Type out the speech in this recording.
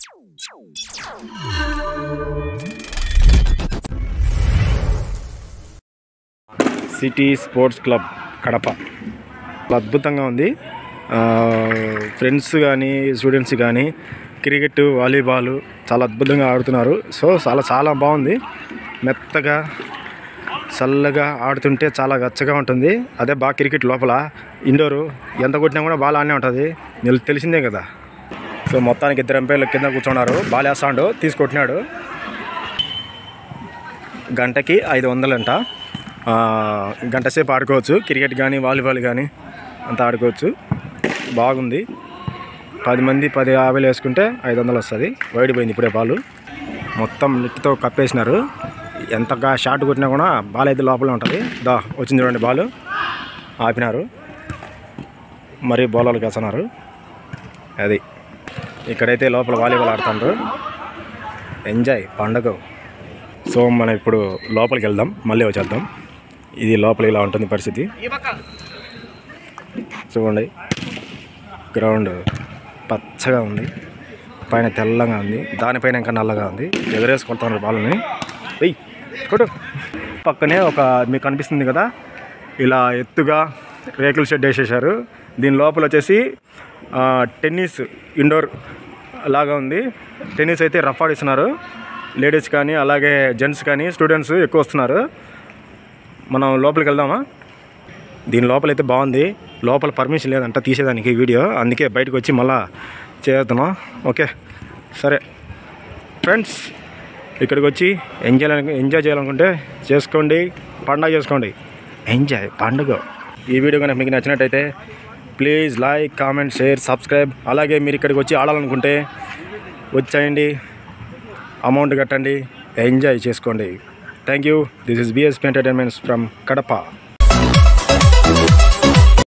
city sports club Kadapa చాలా అద్భుతంగా ఉంది ఆ, ఫ్రెండ్స్ కానీ స్టూడెంట్స్ కానీ క్రికెట్ వాలీబాల్ చాలా అద్భుతంగా ఆడుతున్నారు సో చాలా చాలా బాగుంది మెత్తగా చల్లగా ఆడుతుంటే చాలా వెచ్చగా ఉంటుంది అదే బాగా క్రికెట్ లోపల ఇండోరు ఎంత కొట్టినా కూడా బాల్ ఆడనే ఉంటుంది నీకు తెలిసిందే కదా సో మొత్తానికి ఇద్దరు ఎంపైర్లు కింద కూర్చున్నారు బాల్ వేస్తాడు తీసుకొట్టినాడు గంటకి ఐదు వందలంట ఆ, గంట సేపు ఆడుకోవచ్చు క్రికెట్ కానీ వాలీబాల్ కానీ అంతా ఆడుకోవచ్చు బాగుంది పది మంది పది యాభైలు వేసుకుంటే ఐదు వందలు వస్తుంది వైడ్ పోయింది ఇప్పుడే బాల్ మొత్తం నెట్తో కప్పేసినారు ఎంతగా షాట్ కొట్టినా కూడా బాల్ అయితే లోపల ఉంటుంది దా వచ్చింది చూడండి బాల్ ఆపినారు మరి బౌలర్కి వేస్తున్నారు అది ఇక్కడైతే లోపల వాలీబాల్ ఆడుతున్నారు ఎంజాయ్ పండగ సో మనం ఇప్పుడు లోపలికి వెళ్దాం మళ్ళీ వచ్చేద్దాం ఇది లోపల ఇలా ఉంటుంది పరిస్థితి చూడండి గ్రౌండ్ పచ్చగా ఉంది పైన తెల్లగా ఉంది దానిపైన ఇంకా నల్లగా ఉంది ఎగరేసి కొడుతున్నారు బాల్ని వెయ్యి కొట్టు పక్కనే ఒక మీకు కనిపిస్తుంది కదా ఇలా ఎత్తుగా రేకుల షెడ్ వేసేసారు దీని లోపల వచ్చేసి ఆ, టెన్నిస్ ఇండోర్ లాగా ఉంది టెన్నిస్ అయితే రఫ్ ఆడిస్తున్నారు లేడీస్ కానీ అలాగే జెంట్స్ కానీ స్టూడెంట్స్ ఎక్కువ వస్తున్నారు మనం లోపలికి వెళ్దామా దీని లోపల అయితే బాగుంది లోపల పర్మిషన్ లేదంట తీసేదానికి వీడియో అందుకే బయటకు వచ్చి మళ్ళా చేస్తున్నాం ఓకే సరే ఫ్రెండ్స్ ఇక్కడికి వచ్చి ఎంజాయ్ ఎంజాయ్ చేయాలనుకుంటే చేసుకోండి పండగ చేసుకోండి ఎంజాయ్ పండుగ ఈ వీడియో కనుక మీకు నచ్చినట్టయితే please like comment share subscribe అలాగే మీరు ఇక్కడికి వచ్చి ఆడాలనుకుంటే వచ్చేయండి అమౌంట్ కట్టండి ఎంజాయ్ చేసుకోండి thank you this is BSP entertainments from Kadapa